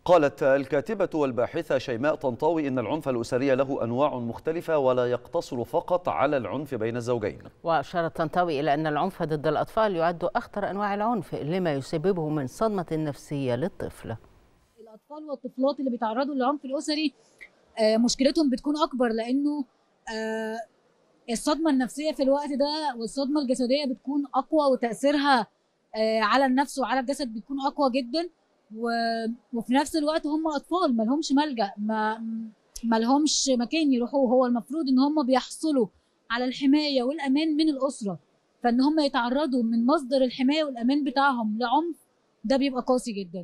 قالت الكاتبة والباحثة شيماء طنطاوي إن العنف الأسري له أنواع مختلفة ولا يقتصر فقط على العنف بين الزوجين وأشارت طنطاوي إلى أن العنف ضد الأطفال يعد أخطر أنواع العنف لما يسببه من صدمة نفسية للطفل الاطفال والطفلات اللي بيتعرضوا للعنف الاسري آه، مشكلتهم بتكون اكبر لانه آه، الصدمه النفسيه في الوقت ده والصدمه الجسديه بتكون اقوى وتاثيرها آه، على النفس وعلى الجسد بتكون اقوى جدا و- وفي نفس الوقت هم اطفال ما لهمش ملجا ما ما لهمش مكان يروحوه هو المفروض ان هم بيحصلوا على الحمايه والامان من الاسره فان هم يتعرضوا من مصدر الحمايه والامان بتاعهم لعنف ده بيبقى قاسي جدا